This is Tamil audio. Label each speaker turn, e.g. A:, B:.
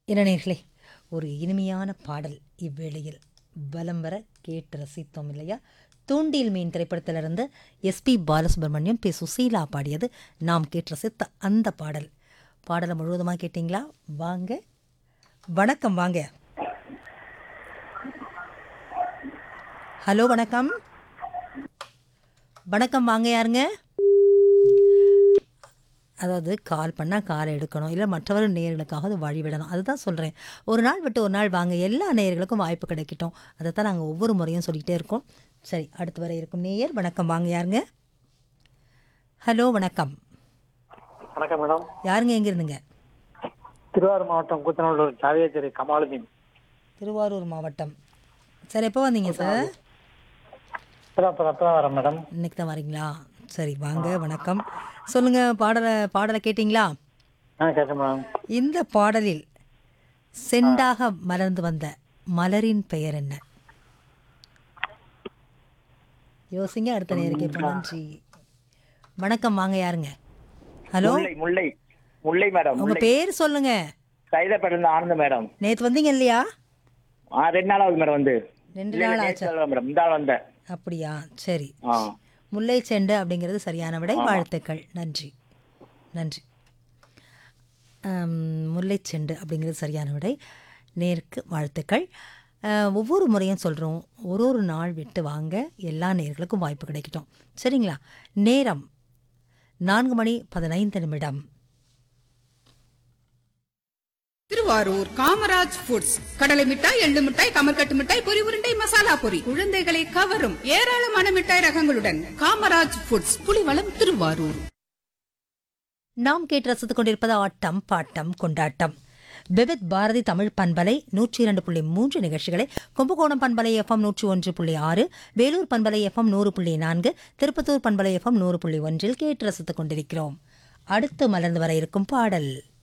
A: இளநீர்களே ஒரு இனிமையான பாடல் இவ்வேளையில் வலம் வர கேட்டு ரசித்தோம் இல்லையா தூண்டில் மீன் திரைப்படத்திலிருந்து எஸ்பி பாலசுப்ரமணியம் பி சுசீலா பாடியது நாம் கேட்டு ரசித்த அந்த பாடல் பாடலை முழுவதுமாக கேட்டிங்களா வாங்க வணக்கம் வாங்க ஹலோ வணக்கம் வணக்கம் வாங்க யாருங்க அதாவது கால் பண்ணால் கால் எடுக்கணும் இல்லை மற்றவர் நேர்களுக்காக அது வழிவிடணும் அதுதான் சொல்கிறேன் ஒரு நாள் விட்டு ஒரு நாள் வாங்க எல்லா நேயர்களுக்கும் வாய்ப்பு கிடைக்கட்டும் அதை தான் நாங்கள் ஒவ்வொரு முறையும் சொல்லிக்கிட்டே இருக்கோம் சரி அடுத்து வர இருக்கும் நேயர் வணக்கம் வாங்க யாருங்க ஹலோ வணக்கம்
B: வணக்கம் மேடம்
A: யாருங்க எங்கே இருந்துங்க
B: திருவாரூர் மாவட்டம் கூத்தநல்லூர் சாவியாச்சேரி கமாலுதீன்
A: திருவாரூர் மாவட்டம் சார் எப்போ வந்தீங்க சார்
B: இப்பதான் இப்பதான் இப்பதான் வரேன் மேடம்
A: இன்னைக்கு தான் வரீங்களா சரி வாங்க வணக்கம் சொல்லுங்கள் பாடலை பாடலை கேட்டிங்களா
B: ஆ கேட்டேன் மேடம்
A: இந்த பாடலில் செண்டாக மலர்ந்து வந்த மலரின் பெயர் என்ன யோசிங்க அடுத்த நேருக்கு இப்போ நன்றி வணக்கம் வாங்க யாருங்க ஹலோ
C: முல்லை முல்லை முல்லை மேடம்
A: உங்க பேர் சொல்லுங்க
C: சைதாப்பேட்டிலிருந்து ஆனந்த் மேடம்
A: நேத்து வந்தீங்க இல்லையா
C: ஆ ரெண்டு நாள் ஆகுது மேடம் வந்து
A: ரெண்டு
C: இல்ல,
A: நாள்
C: இல்ல,
A: ஆச்சா
C: நேத்து வரல மேடம் இந்த ஆள் வந்தேன்
A: அப்படியா சரி
C: ஆ
A: முல்லை செண்டு அப்படிங்கிறது சரியான விடை வாழ்த்துக்கள் நன்றி நன்றி ஆம், முல்லை செண்டு அப்படிங்கிறது சரியான விடை நேருக்கு வாழ்த்துக்கள் அஹ், ஒவ்வொரு முறையும் சொல்கிறோம் ஒரு ஒரு நாள் விட்டு வாங்க எல்லா நேர்களுக்கும் வாய்ப்பு கிடைக்கட்டும் சரிங்களா நேரம் நான்கு மணி பதினைந்து நிமிடம்
D: திருவாரூர் காமராஜ் ஃபுட்ஸ் கடலை மிட்டாய் எள்ளு மிட்டாய் கமர்கட்டு மிட்டாய் பொரி உருண்டை மசாலா பொரி குழந்தைகளை கவரும் ஏராளமான மிட்டாய் ரகங்களுடன் காமராஜ் ஃபுட்ஸ் புலிவளம் திருவாரூர்
A: நாம் கேட்டு ரசித்துக் கொண்டிருப்பது ஆட்டம் பாட்டம் கொண்டாட்டம் விவித் பாரதி தமிழ் பண்பலை நூற்றி இரண்டு புள்ளி மூன்று நிகழ்ச்சிகளை கும்பகோணம் பண்பலை எஃப்எம் நூற்றி ஒன்று புள்ளி ஆறு வேலூர் பண்பலை எஃப்எம் நூறு புள்ளி நான்கு திருப்பத்தூர் பண்பலை எஃப்எம் நூறு புள்ளி ஒன்றில் கேட்டு ரசித்துக் கொண்டிருக்கிறோம் அடுத்து மலர்ந்து வர இருக்கும் பாடல்